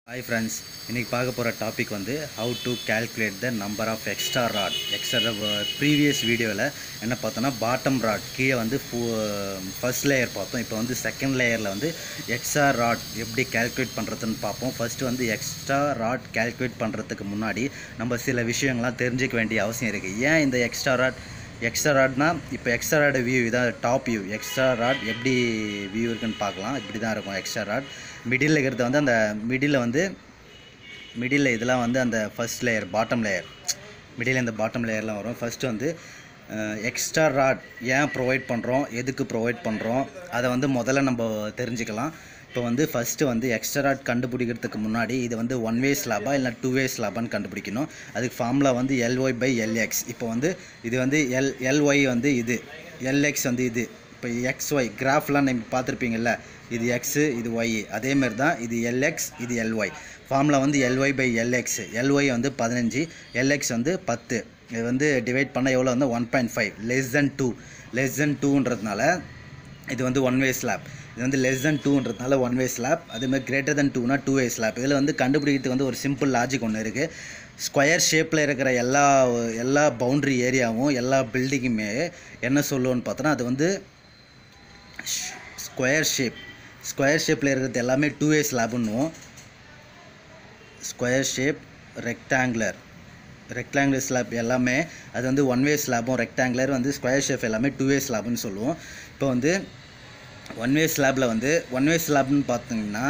hi friends இன்றைக்கி பார்க்க போகிற டாபிக் வந்து how to calculate the number of extra rod extra previous வீடியோவில் என்ன பார்த்தோன்னா பாட்டம் ராட் கீழே வந்து ஃபர்ஸ்ட் லேயர் பார்த்தோம் இப்போ வந்து செகண்ட் லேயரில் வந்து எக்ஸ்ட்ரா ராட் எப்படி calculate பண்ணுறதுன்னு பார்ப்போம் ஃபஸ்ட்டு வந்து எக்ஸ்ட்ரா ராட் calculate பண்ணுறதுக்கு முன்னாடி நம்ம சில விஷயங்கள்லாம் தெரிஞ்சுக்க வேண்டிய அவசியம் இருக்குது ஏன் இந்த எக்ஸ்ட்ரா ராட் எக்ஸ்ட்ரா ராட்னா இப்போ எக்ஸ்ட்ரா ராட் வியூ இதான் டாப் வியூ எக்ஸ்ட்ரா ராட் எப்படி வியூ இருக்குன்னு பார்க்கலாம் இப்படி தான் இருக்கும் எக்ஸ்ட்ரா ராட் மிடில் இருக்கிறது வந்து அந்த மிடில் வந்து மிடில் இதெல்லாம் வந்து அந்த first layer bottom layer middle இந்த பாட்டம் லேயர்லாம் வரும் ஃபஸ்ட்டு வந்து எக்ஸ்ட்ரா ராட் ஏன் ப்ரொவைட் பண்ணுறோம் எதுக்கு ப்ரொவைட் பண்ணுறோம் அதை வந்து முதல்ல நம்ம தெரிஞ்சுக்கலாம் இப்போ வந்து ஃபஸ்ட்டு வந்து எக்ஸ்ட்ரா ராட் கண்டுபிடிக்கிறதுக்கு முன்னாடி இது வந்து ஒன் வே ஸ்லாபா இல்லை டூ வே ஸ்லாபான்னு கண்டுபிடிக்கணும் அதுக்கு ஃபார்முலா வந்து எல்ஒய் பை எல்எக்ஸ் இப்போ வந்து இது வந்து எல் எல்ஒய் வந்து இது எல்எக்ஸ் வந்து இது இப்போ எக்ஸ் ஒய் கிராஃப்லாம் நீங்கள் பார்த்துருப்பீங்கல்ல இது எக்ஸு இது ஒய் அதேமாரி தான் இது எல்எக்ஸ் இது எல்ஒய் ஃபார்முலா வந்து எல்ஒய் பை எல்எக்ஸ் எல்ஒய் வந்து பதினஞ்சு எல்எக்ஸ் வந்து பத்து இது வந்து டிவைட் பண்ணால் எவ்வளோ வந்து one point five less than two less than டூன்றதுனால இது வந்து ஒன் வே ஸ்லாப் இது வந்து லெஸ் தென் டூன்றதுனால ஒன் வே ஸ்லாப் அதேமாதிரி கிரேட்டர் தென் டூனா டூ வே ஸ்லாப் இதில் வந்து கண்டுபிடிக்கிறதுக்கு வந்து ஒரு சிம்பிள் லாஜிக் ஒன்று இருக்குது ஸ்கொயர் ஷேப்பில் இருக்கிற எல்லா எல்லா பவுண்ட்ரி ஏரியாவும் எல்லா பில்டிங்குமே என்ன சொல்லுவோன்னு பார்த்தோன்னா அது வந்து ஸ்கொயர் ஷேப் ஸ்கொயர் ஷேப்பில் இருக்கிறது எல்லாமே டூ வே ஸ்லாப்னுவோம் square shape rectangular rectangular slab எல்லாமே அது வந்து ஒன் வே ஸ்லாபும் ரெக்டாங்குலர் வந்து ஸ்கொயர் ஷேப் எல்லாமே டூ வே ஸ்லாப்னு சொல்லுவோம் இப்போ வந்து ஒன் வே ஸ்லாப்பில் வந்து ஒன் வே ஸ்லாப்னு பார்த்தீங்கன்னா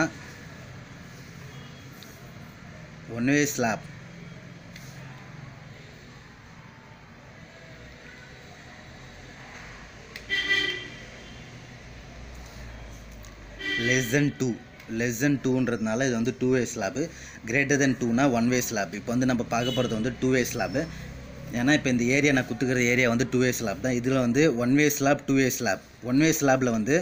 one way slab less than two less than டூன்றதுனால இது வந்து two way slab greater than டூனா ஒன் வே ஸ்லாப் இப்போ வந்து நம்ம பார்க்க போகிறது வந்து டூ வே ஸ்லாப்பு ஏன்னா இப்போ இந்த ஏரியா நான் குத்துக்கிற ஏரியா வந்து டூ வே ஸ்லாப் தான் இதில் வந்து one way slab two way slab one way ஸ்லாப்பில் வந்து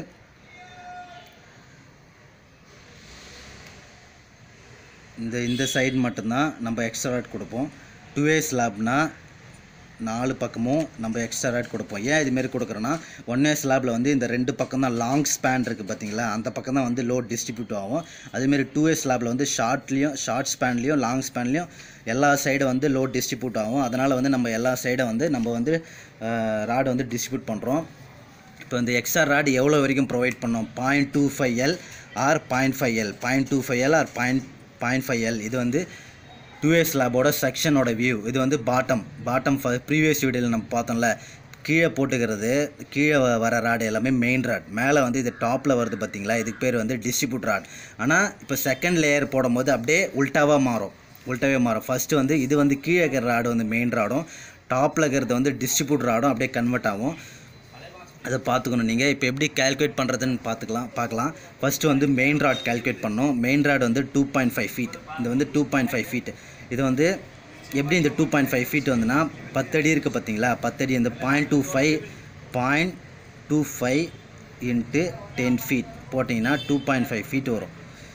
இந்த இந்த சைடு மட்டும்தான் நம்ம எக்ஸ்ட்ரா ராட் கொடுப்போம் டூ வே ஸ்லாப்னா நாலு பக்கமும் நம்ம எக்ஸ்ட்ரா ராட் கொடுப்போம் ஏன் இதுமாரி கொடுக்குறோன்னா ஒன் வே ஸ்லாப்பில் வந்து இந்த ரெண்டு பக்கம் தான் லாங் ஸ்பேன் இருக்குது பார்த்தீங்களா அந்த பக்கம் தான் வந்து லோட் டிஸ்ட்ரிபியூட் ஆகும் அதேமாரி டூ வே ஸ்லாப்பில் வந்து ஷார்ட்லேயும் ஷார்ட் ஸ்பேன்லேயும் லாங் ஸ்பேன்லேயும் எல்லா சைடும் வந்து லோட் டிஸ்ட்ரிபியூட் ஆகும் அதனால் வந்து நம்ம எல்லா சைடை வந்து நம்ம வந்து ராடு வந்து டிஸ்ட்ரிபியூட் பண்ணுறோம் இப்போ இந்த எக்ஸ்ட்ரா ராட் எவ்வளோ வரைக்கும் ப்ரொவைட் பண்ணோம் point two five L R point five L point two five L R point point five L இது வந்து டூ ஏ ஸ்லாபோட செக்ஷனோட வியூ இது வந்து பாட்டம் பாட்டம் ப்ரீவியஸ் வீடியோவில் நம்ம பார்த்தோம்ல கீழே போட்டுக்கிறது கீழே வ- வர ராடு எல்லாமே மெயின் ராட் மேலே வந்து இது டாப்பில் வருது பார்த்தீங்களா இதுக்கு பேர் வந்து டிஸ்ட்ரிபியூட் ராட் ஆனால் இப்போ செகண்ட் லேயர் போடும்போது அப்படியே உல்ட்டாவாக மாறும் உல்ட்டாவே மாறும் ஃபஸ்ட்டு வந்து இது வந்து கீழே இருக்கிற ராடு வந்து மெயின் ராடும் டாப்பில் இருக்கிறது வந்து டிஸ்ட்ரிபியூட் ராடும் அப்படியே கன்வெர்ட் ஆகும் அதை பார்த்துக்கணும் நீங்கள் இப்போ எப்படி கால்குலேட் பண்ணுறதுன்னு பார்த்துக்கலாம் பார்க்கலாம் ஃபஸ்ட்டு வந்து மெயின் ராட் கால்குலேட் பண்ணோம் மெயின் ராட் வந்து டூ பாயிண்ட் ஃபைவ் ஃபீட் இது வந்து டூ பாயிண்ட் ஃபைவ் ஃபீட் இது வந்து எப்படி இந்த டூ பாயிண்ட் ஃபைவ் ஃபீட் வந்துன்னா பத்தடி இருக்குது பார்த்தீங்களா பத்தடி இந்த point two five point two five into ten feet போட்டிங்கன்னா டூ பாயிண்ட் ஃபைவ் ஃபீட் வரும்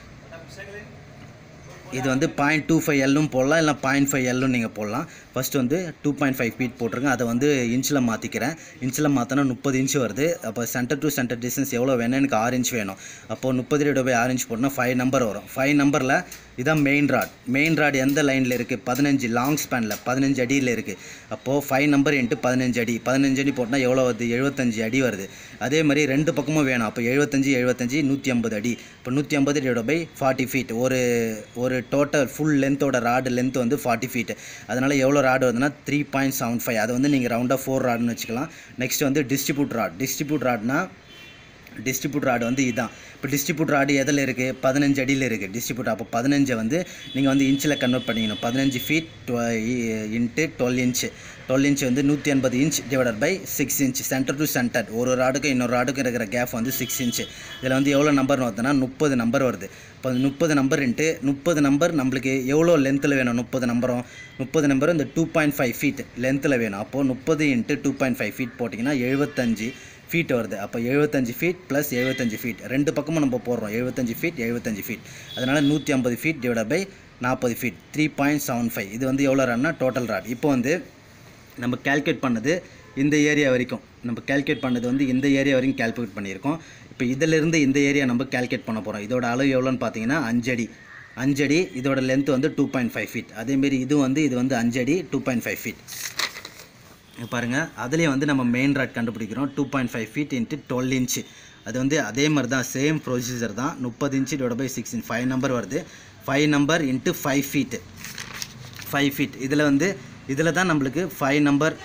இது வந்து பாயிண்ட் டூ ஃபைவ் எல்லும் போடலாம் இல்லை பாயிண்ட் ஃபைவ் எல்லும் நீங்கள் போடலாம் ஃபஸ்ட்டு வந்து டூ பாயிண்ட் ஃபைவ் ஃபீட் போட்டிருங்க அதை வந்து இன்ச்சில் மாற்றிக்கிறேன் இன்ச்சில் மாற்றினா முப்பது இன்ச் வருது அப்போ சென்டர் டு சென்டர் டிஸ்டன்ஸ் எவ்வளோ வேணும் எனக்கு ஆறு இன்ச் வேணும் அப்போது முப்பது ரெண்டு போய் ஆறு இன்ச் போட்டோம்னா ஃபைவ் நம்பர் வரும் ஃபைவ் நம்பரில் இதான் மெயின் ராட் மெயின் ராட் எந்த லைனில் இருக்குது பதினஞ்சு லாங் ஸ்பேனில் பதினஞ்சு அடியில் இருக்குது அப்போது ஃபைவ் நம்பர் இன்ட்டு பதினஞ்சு அடி பதினஞ்சு அடி போட்டால் எவ்வளோ வருது எழுபத்தஞ்சு அடி வருது அதே மாதிரி ரெண்டு பக்கமும் வேணும் அப்போ எழுபத்தஞ்சு எழுபத்தஞ்சு நூற்றி ஐம்பது அடி இப்போ நூற்றி ஐம்பது டிவைட் பை ஃபார்ட்டி ஃபீட் ஒரு ஒரு டோட்டல் ஃபுல் லென்த்தோட ராடு லென்த் வந்து ஃபார்ட்டி ஃபீட் அதனால் எவ்வளோ ராடு வருதுன்னா த்ரீ பாயிண்ட் செவன் ஃபைவ் அதை வந்து நீங்கள் ரவுண்டாக ஃபோர் ராடுன்னு வச்சுக்கலாம் நெக்ஸ்ட் வந்து டிஸ்ட்ரிபியூட் ராட் டிஸ்ட்ரிபியூட் ராட்னா டிஸ்ட்ரிபியூட் ராடு வந்து இதுதான் இப்போ டிஸ்ட்ரிபியூட் ராடு எதில் இருக்குது பதினஞ்சு அடியில் இருக்குது டிஸ்ட்ரிபியூட் அப்போ பதினஞ்சை வந்து நீங்கள் வந்து இன்ச்சில் கன்வெர்ட் பண்ணிக்கணும் பதினஞ்சு feet into twelve inch twelve inch வந்து நூற்றி எண்பது inch divided by six inch centre to centre ஒரு ராடுக்கும் இன்னொரு ராடுக்கும் இருக்கிற கேப் வந்து சிக்ஸ் இன்ச்சு இதில் வந்து எவ்வளோ நம்பர் வருதுன்னா முப்பது நம்பர் வருது இப்போ முப்பது நம்பர் இன்ட்டு முப்பது நம்பர் நம்மளுக்கு எவ்வளோ லென்த்தில் வேணும் முப்பது நம்பரும் முப்பது நம்பரும் இந்த டூ பாயிண்ட் ஃபைவ் ஃபீட் லென்த்தில் வேணும் அப்போது முப்பது into two point five feet போட்டிங்கன்னா எழுபத்தஞ்சு ஃபீட் வருது அப்போ எழுபத்தஞ்சு ஃபீட் ப்ளஸ் எழுபத்தஞ்சு ஃபீட் ரெண்டு பக்கமும் நம்ம போடுறோம் எழுபத்தஞ்சு ஃபீட் எழுபத்தஞ்சு ஃபீட் அதனால் நூற்றி ஐம்பது ஃபீட் டிவைட் பை நாற்பது feet three point seven five இது வந்து எவ்வளோ ராட்னா டோட்டல் ராட் இப்போ வந்து நம்ம கால்குலேட் பண்ணது இந்த ஏரியா வரைக்கும் நம்ம கால்குலேட் பண்ணது வந்து இந்த ஏரியா வரைக்கும் கால்குலேட் பண்ணியிருக்கோம் இப்போ இதிலிருந்து இந்த ஏரியா நம்ம கால்குலேட் பண்ண போகிறோம் இதோட அளவு எவ்வளோன்னு பார்த்தீங்கன்னா அஞ்சடி அஞ்சடி இதோட லென்த் வந்து டூ பாயிண்ட் ஃபைவ் ஃபீட் அதேமாரி இது வந்து இது வந்து அஞ்சடி டூ பாயிண்ட் ஃபைவ் ஃபீட் இங்க பாருங்க அதுலேயே வந்து நம்ம மெயின் ராட் கண்டுபிடிக்கிறோம் two point five feet into twelve inch அது வந்து அதே மாதிரி தான் சேம் ப்ரொசீஜர் தான் முப்பது inch divide by six inch five number வருது five number into five feet five feet இதில் வந்து இதில் தான் நம்மளுக்கு ஃபைவ் நம்பர்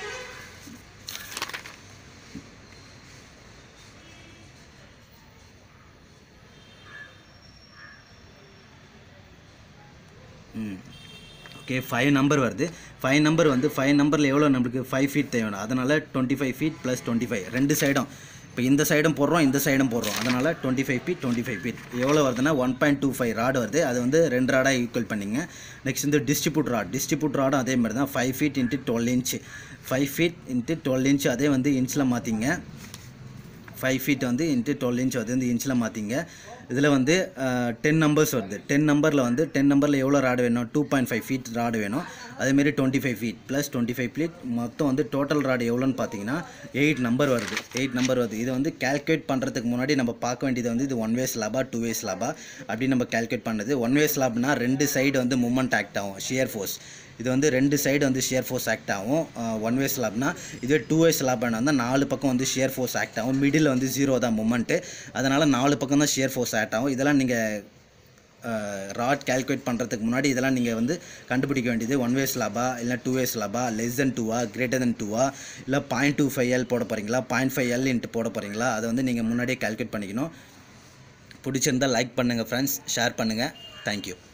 ம் ஓகே ஃபைவ் நம்பர் வருது ஃபைவ் நம்பர் வந்து ஃபைவ் நம்பரில் எவ்வளோ நம்மளுக்கு ஃபைவ் ஃபீட் தேவையான அதனால் twenty five feet plus twenty five ரெண்டு சைடும் இப்போ இந்த சைடும் போடுறோம் இந்த சைடும் போடுறோம் அதனால் twenty five feet twenty five feet எவ்வளோ வருதுன்னா one point two five rod வருது அது வந்து ரெண்டு ராடாக ஈக்குவல் பண்ணிங்க நெக்ஸ்ட் வந்து டிஸ்ட்ரிபியூட் ராட் டிஸ்ட்ரிபியூட் ராடும் அதே மாதிரி தான் five feet into twelve inch five feet into twelve inch அதே வந்து இன்ச்சில் மாற்றிங்க ஃபைவ் ஃபீட் வந்து இன்ட்டு டுவெல் இன்ச் அது வந்து இன்ச்சில் மாற்றிங்க இதில் வந்து டென் நம்பர்ஸ் வருது டென் நம்பரில் வந்து டென் நம்பரில் எவ்வளோ ராடு வேணும் two point five feet rod வேணும் அதேமாரி twenty five feet plus twenty five feet மொத்தம் வந்து டோட்டல் ராடு எவ்வளோன்னு பார்த்தீங்கன்னா எயிட் நம்பர் வருது எயிட் நம்பர் வருது இது வந்து கால்குலேட் பண்ணுறதுக்கு முன்னாடி நம்ம பார்க்க வேண்டியது வந்து இது ஒன் வே ஸ்லாபா டூ வே ஸ்லாபா அப்படின்னு நம்ம கால்குலேட் பண்ணது ஒன் வே ஸ்லாப்னா ரெண்டு சைடு வந்து மூமெண்ட் ஆக்ட் ஆகும் ஷியர் ஃபோர்ஸ் இது வந்து ரெண்டு சைடு வந்து ஷியர் ஃபோர்ஸ் ஆக்ட் ஆகும் ஒன் வே ஸ்லாப்னா இதுவே டூ வே ஸ்லாப்னா வந்து நாலு பக்கம் வந்து ஷியர் ஃபோர்ஸ் ஆக்ட் ஆகும் மிடில் வந்து ஜீரோ தான் மூமெண்ட்டு அதனால் நாலு பக்கம் தான் ஷியர் ஃபோர்ஸ் ஆக்ட் ஆகும் இதெல்லாம் நீங்கள் ராட் கால்குலேட் பண்ணுறதுக்கு முன்னாடி இதெல்லாம் நீங்கள் வந்து கண்டுபிடிக்க வேண்டியது ஒன் வே ஸ்லாபா இல்லை டூ வே ஸ்லாபா லெஸ் தென் டூவா கிரேட்டர் தென் டூவா இல்லை பாயிண்ட் டூ ஃபைவ் எல் போட போகிறீங்களா பாயிண்ட் ஃபைவ் எல் இன்ட்டு போட போகிறீங்களா அதை வந்து நீங்கள் முன்னாடியே கால்குலேட் பண்ணிக்கணும் பிடிச்சிருந்தால் லைக் பண்ணுங்கள் ஃப்ரெண்ட்ஸ் ஷேர் பண்ணுங்கள் தேங்க்யூ